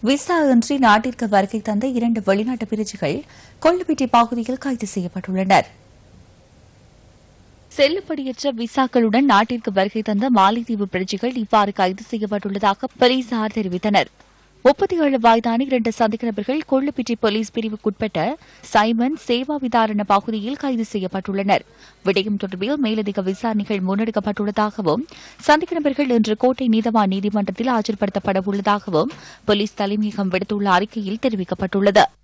visa இன்றி நாட்டிற்கு வருகை தந்த இரண்டு வெளிநாட்டு பிரஜைகள் கொள்ளுப்பிட்டி பகுதியில் கைது செய்யப்பட்டுள்ளனர் செல்லுபடியற்ற விசாக்களுடன் நாட்டிற்கு வருகை தந்த மாலைத்தீவு பிரஜைகள் இவ்வாறு கைது செய்யப்பட்டுள்ளதாக போலீசார் தெரிவித்தனர் முப்பத்தி ஏழு வயதான இரண்டு சந்தேக நபர்கள் கொள்ளுப்பிட்டி போலீஸ் பிரிவுக்குட்பட்ட சைமன் சேவா விதாரண பகுதியில் கைது செய்யப்பட்டுள்ளனர் விடயம் தொடர்பில் மேலதிக விசாரணைகள் முன்னெடுக்கப்பட்டுள்ளதாகவும் சந்தேக நபர்கள் இன்று கோட்டை நீதவான் நீதிமன்றத்தில் ஆஜர்படுத்தப்பட உள்ளதாகவும் போலீஸ் தலைமையகம் விடுத்துள்ள அறிக்கையில் தெரிவிக்கப்பட்டுள்ளது